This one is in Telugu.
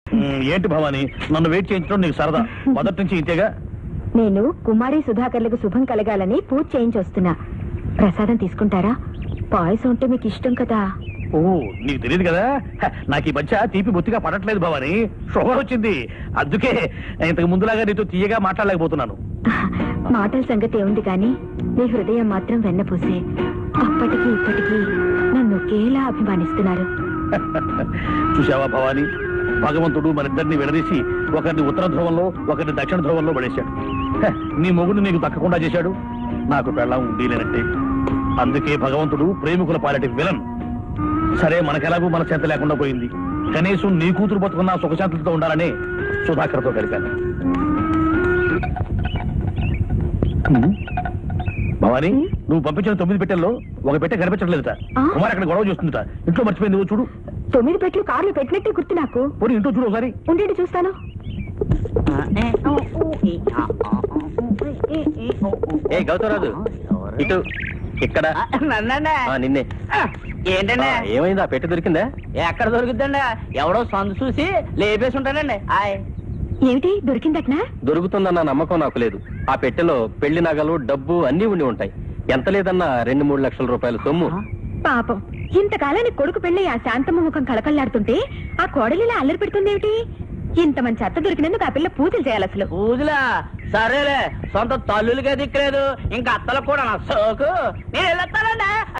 ఉమ్, ఏంటి భవాని నన్ను వెయిట్ చేయించడం నీకు సరదా మొదటి నుంచి ఇంతేగా నేను కుమారి సుధాకర్లకు శుభం కలగాలని పూజ చేయించొస్తున్నా ప్రసాదం తీసుకుంటారా పాయసం అంటే మీకు ఇష్టం కదా ఓ నీకు తెలియదు కదా హ, నాకు ఈ మధ్య తీపి బొత్తిగా పడట్లేదు భవాని షుగర్ వచ్చింది అందుకే ఇంతకు ముందులాగా నీతో తీయగా మాట్లాడలేకపోతున్నాను మాటల సంగతి ఉంది కానీ మీ హృదయం మాత్రం వెన్నపూసే అప్పటికి ఇప్పటికీ నన్ను ఒకేలా అభిమానిస్తున్నారు చూసావా భవాని భగవంతుడు మనిద్దరిని విడదీసి ఒకరిని ఉత్తర ధ్రువంలో ఒకరిని దక్షిణ ధ్రువంలో పడేశాడు హ, నీ మొగుడు నీకు దక్కకుండా చేశాడు నాకు పెళ్ళం ఉండీలేనంటే అందుకే భగవంతుడు ప్రేమికుల పాలటి విలన్ సరే మనకెలాగూ మన చేత లేకుండా పోయింది కనీసం నీ కూతురు బతుకున్న సుఖశాంతులతో ఉండాలని సుధాకర్తో కలిపాను హ్మ్. భవాని నువ్వు పంపించిన తొమ్మిది పెట్టెల్లో ఒక పెట్టె కనిపించట్లేదుట ఆ? కుమార్ అక్కడ గొడవ చేస్తుందిట ఇంట్లో మర్చిపోయింది ఓ చూడు తొమ్మిది పెట్లు కార్లు పెట్టినట్టే గుర్తు నాకు పోనీ ఇంట్లో చూడు ఒకసారి ఉండేటి చూస్తాను ఏ గౌతరాజు ఇటు ఇక్కడ నన్నండి ఆ, నిన్నే ఏంటండి ఆ, ఏమైంది ఆ పెట్టి దొరికిందా ఎక్కడ దొరుకుతుందండి ఎవడో సందు చూసి లేపేసి ఉంటాడండి ఆయ్ ఏమిటి దొరికిందట్నా దొరుకుతుందన్న నమ్మకం నాకు లేదు ఆ పెట్టెలో పెళ్లి నగలు డబ్బు అన్నీ ఉండి ఉంటాయి ఎంత లేదన్నా రెండు మూడు లక్షల రూపాయల సొమ్ము పాపం ఇంతకాలానికి కొడుకు పెళ్లి ఆ శాంతమ్మ ముఖం కళకళ్లాడుతుంటే ఆ కోడలిలా అల్లరి పెడుతుందేమిటి ఇంత మంచి అత్త దొరికినందుకు ఆ పిల్ల పూజలు చేయాలి అసలు ఊదులా సరేలే సొంత తల్లులకే దిక్కులేదు ఇంకా అత్తలకు కూడా నా సోకు నేను వెళ్ళొస్తానండి